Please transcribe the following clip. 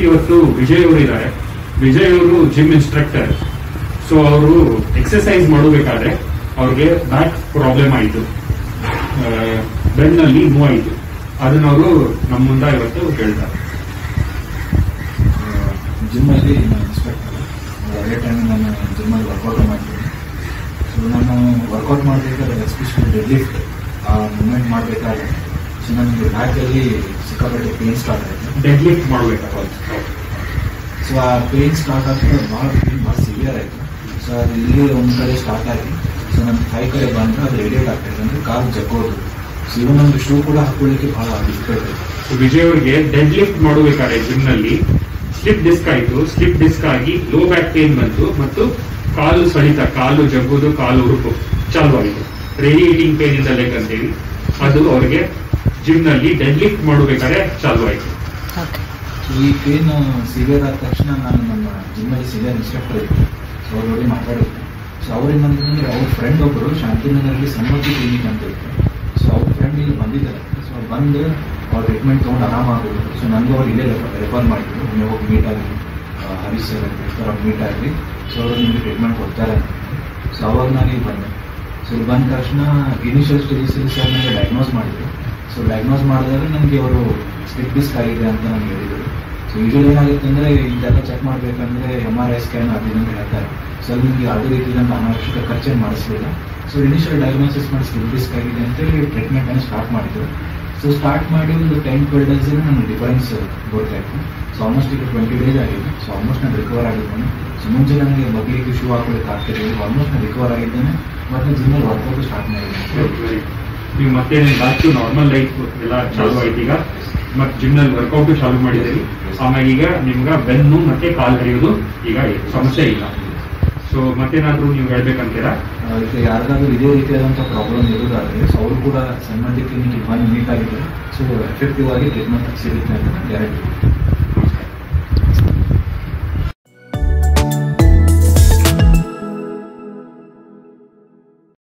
ಜೊತೆ ಇವತ್ತು ವಿಜಯ್ ಅವರು ಇದ್ದಾರೆ ವಿಜಯ್ ಅವರು ಜಿಮ್ ಇನ್ಸ್ಟ್ರಕ್ಟರ್ ಸೊ ಅವರು ಎಕ್ಸರ್ಸೈಸ್ ಮಾಡಬೇಕಾದ್ರೆ ಅವ್ರಿಗೆ ಬ್ಯಾಕ್ ಪ್ರಾಬ್ಲಮ್ ಆಯಿತು ಬೆನ್ನಲ್ಲಿ ನೋವಾಯಿತು ಅದನ್ನ ಅವರು ನಮ್ಮ ಮುಂದೆ ಇವತ್ತು ಕೇಳ್ತಾರೆ ಜಿಮ್ಮಲ್ಲಿ ನಾನು ಇನ್ಸ್ಪೆಕ್ಟರ್ ಅದೇ ಟೈಮ್ ನಾನು ಜಿಮ್ಮಲ್ಲಿ ವರ್ಕೌಟ್ ಮಾಡ್ತೀನಿ ಸೊ ನಾನು ವರ್ಕೌಟ್ ಮಾಡಬೇಕಾದ್ರೆ ಎಸ್ಪೆಷಲಿ ಡೆಡ್ ಲಿಫ್ಟ್ ಆ ಮೂಮೆಂಟ್ ಮಾಡಬೇಕಾದ್ರೆ ಸೊ ನನಗೆ ಬ್ಯಾಕಲ್ಲಿ ಸಿಕ್ಕಾಪಟ್ಟೆ ಪೇನ್ ಸ್ಟಾರ್ಟ್ ಆಯಿತು ಡೆಡ್ ಲಿಫ್ಟ್ ಮಾಡ್ಬೇಕಾಗುತ್ತೆ ಸೊ ಆ ಪೇನ್ ಸ್ಟಾರ್ಟ್ ಆಗ್ತದೆ ಭಾಳ ಪೇನ್ ಭಾಳ ಸಿವಿಯರ್ ಆಯಿತು ಸೊ ಅದು ಇಲ್ಲಿ ಒಂದು ಕಡೆ ಸ್ಟಾರ್ಟ್ ಆಗಿ ಸೊ ನನ್ನ ಕೈ ಕಡೆ ಬಂದರೆ ಅದು ರೇಡಿಯೇಟ್ ಆಗ್ತದೆ ಅಂದರೆ ಕಾಲು ಜಗ್ಗೋದು ಸೊ ಇವನ್ ಒಂದು ಶೂ ಕೂಡ ಹಾಕೊಳ್ಳಿಕ್ಕೆ ಭಾಳ ಡಿಫಿಕಲ್ಟ್ ಆಯಿತು ಸೊ ವಿಜಯ್ ಅವರಿಗೆ ಡೆಡ್ ಲಿಫ್ಟ್ ಮಾಡಬೇಕಾದ್ರೆ ಜಿಮ್ ನಲ್ಲಿ ಸ್ಲಿಪ್ ಡಿಸ್ಕ್ ಆಯ್ತು ಸ್ಲಿಪ್ ಡಿಸ್ಕ್ ಆಗಿ ಲೋ ಬ್ಯಾಕ್ ಪೇನ್ ಬಂತು ಮತ್ತು ಕಾಲು ಸಳಿತ ಕಾಲು ಜಗ್ಗುದು ಕಾಲು ಉರುಪು ಚಾಲು ಆಯಿತು ರೇಡಿಯೇಟಿಂಗ್ ಪೇನ್ ಇಂದ ಲೆಗ್ ಅಂತೇಳಿ ಅದು ಅವ್ರಿಗೆ ಜಿಮ್ ನಲ್ಲಿ ಡೆಡ್ ಲಿಫ್ಟ್ ಮಾಡಬೇಕಾದ್ರೆ ಚಾಲು ಆಯ್ತು ಓಕೆ ಈ ಪೇನ್ ಸಿವಿಯರ್ ಆದ ತಕ್ಷಣ ನಾನು ನಮ್ಮ ಜಿಮ್ಮಲ್ಲಿ ಸಿವಿಯರ್ ಇನ್ಸ್ಟ್ರಕ್ಟರ್ ಇದ್ದೆ ಸೊ ಅವ್ರ ಜೊತೆ ಮಾತಾಡಿದ್ದೆ ಸೊ ಅವ್ರೇನಂತಂದ್ರೆ ಅವ್ರ ಫ್ರೆಂಡ್ ಒಬ್ಬರು ಶಾಂತಿನಗರಲ್ಲಿ ಸಮ್ಮತಿ ಕ್ಲಿನಿಕ್ ಅಂತ ಇತ್ತು ಸೊ ಅವ್ರ ಫ್ರೆಂಡ್ ಇಲ್ಲಿ ಬಂದಿದ್ದಾರೆ ಸೊ ಅವ್ರು ಬಂದು ಅವ್ರ ಟ್ರೀಟ್ಮೆಂಟ್ ತೊಗೊಂಡು ಆರಾಮಾಗೋದು ಸೊ ನನಗೂ ಅವ್ರು ಇಲ್ಲೇ ರೆಫರ್ ಮಾಡಿದ್ರು ನೀವು ಹೋಗಿ ಮೀಟ್ ಆಗಿ ಆ, ಹರೀಶ್ ಸರ್ ಅಂತ ಇರ್ತಾರೆ ಅವ್ರು ಮೀಟ್ ಆಗಿ ಸೊ ಅವರು ನಿಮಗೆ ಟ್ರೀಟ್ಮೆಂಟ್ ಕೊಡ್ತಾರೆ ಅಂತ ಸೊ ಅವಾಗ ನಾನು ಇಲ್ಲಿ ಬಂದೆ ಸೊ ಇಲ್ಲಿ ಬಂದ ತಕ್ಷಣ ಇನಿಷಿಯಲ್ ಸ್ಟೇಜಸಲ್ಲಿ ಸರ್ ನನಗೆ ಡಯಾಗ್ನೋಸ್ ಮಾಡಿದ್ರು ಸೊ ಡಯಾಗ್ನೋಸ್ ಮಾಡಿದಾಗ ನನಗೆ ಅವರು ಸ್ಲಿಪ್ ಡಿಸ್ಕ್ ಆಗಿದೆ ಅಂತ ನನಗೆ ಹೇಳಿದರು ಸೊ ಯೂಶಲಿ ಏನಾಗುತ್ತೆ ಅಂದರೆ ಇದೆಲ್ಲ ಚೆಕ್ ಮಾಡಬೇಕಂದ್ರೆ ಎಮ್ ಆರ್ ಐ ಸ್ಕ್ಯಾನ್ ಆಗಿದೆ ಅಂತ ಹೇಳ್ತಾರೆ ಸೊ ಅಲ್ಲಿ ನಿಮಗೆ ಯಾವುದೇ ರೀತಿಯಿಂದ ಅನಾವಶ್ಯಕ ಖರ್ಚೇನು ಮಾಡಿಸಲಿಲ್ಲ ಸೊ ಇನಿಷಿಯಲ್ ಡಯಾಗ್ನೋಸಿಸ್ ಮಾಡಿ ಸ್ಲಿಪ್ ಡಿಸ್ಕ್ ಆಗಿದೆ ಅಂತೇಳಿ ಟ್ರೀಟ್ಮೆಂಟನ್ನು ಸ್ಟಾರ್ಟ್ ಮಾಡಿದ್ರು ಸೊ ಸ್ಟಾರ್ಟ್ ಮಾಡಿ ಒಂದು ಟೆನ್ ಟ್ವೆಲ್ ಡೇಸಲ್ಲಿ ನನಗೆ ಡಿಫರೆನ್ಸ್ ಗೊತ್ತಾಯಿತು ಸೊ ಆಲ್ಮೋಸ್ಟ್ ಈಗ ಟ್ವೆಂಟಿ ಡೇಸ್ ಆಗಿದೆ ಸೊ ಆಲ್ಮೋಸ್ಟ್ ನಾನು ರಿಕವರ್ ಆಗಿದ್ದೇನೆ ಸೊ ಮುಂಚೆ ನನಗೆ ಮಕ್ಕಳಿಗೆ ಶೂ ಹಾಕೊಳ್ಳಿಕ್ಕೆ ಆಗ್ತಿರಲಿಲ್ಲ ಆಲ್ಮೋಸ್ಟ್ ನಾನು ರಿಕವರ್ ಆಗಿದ್ದೇನೆ ಮತ್ತು ಜಿಮ್ಮಲ್ಲಿ ವರ್ಕೌಟ್ ಸ್ಟಾರ್ಟ್ ಮಾಡಿದ್ದೇನೆ ನೀವು ಮತ್ತೆ ಬ್ಯಾಕ್ ನಾರ್ಮಲ್ ಲೈಫ್ ಎಲ್ಲ ಚಾಲು ಆಯ್ತು ಈಗ ಮತ್ತೆ ಜಿಮ್ ನಲ್ಲಿ ವರ್ಕೌಟ್ ಚಾಲು ಮಾಡಿದ್ದೀರಿ ಆಮೇಲೆ ಈಗ ನಿಮ್ಗೆ ಬೆನ್ನು ಮತ್ತೆ ಕಾಲು ಹರಿಯೋದು ಈಗ ಸಮಸ್ಯೆ ಇಲ್ಲ ಸೊ ಮತ್ತೇನಾದ್ರೂ ನೀವು ಹೇಳ್ಬೇಕಂತೀರಾ ಅದಕ್ಕೆ ಯಾರಿಗಾದ್ರೂ ಇದೇ ರೀತಿಯಾದಂಥ ಪ್ರಾಬ್ಲಮ್ ಇರೋದಾದ್ರೆ ಸೊ ಅವರು ಕೂಡ ಸಣ್ಣ ಕ್ಲಿನಿಕ್ ಬಂದು ಮೀಟ್ ಆಗಿದ್ದಾರೆ ಸೊ ಎಫೆಕ್ಟಿವ್ ಆಗಿ ಟ್ರೀಟ್ಮೆಂಟ್ ಸಿಗುತ್ತೆ ಅಂತ ಗ್ಯಾರಂಟಿ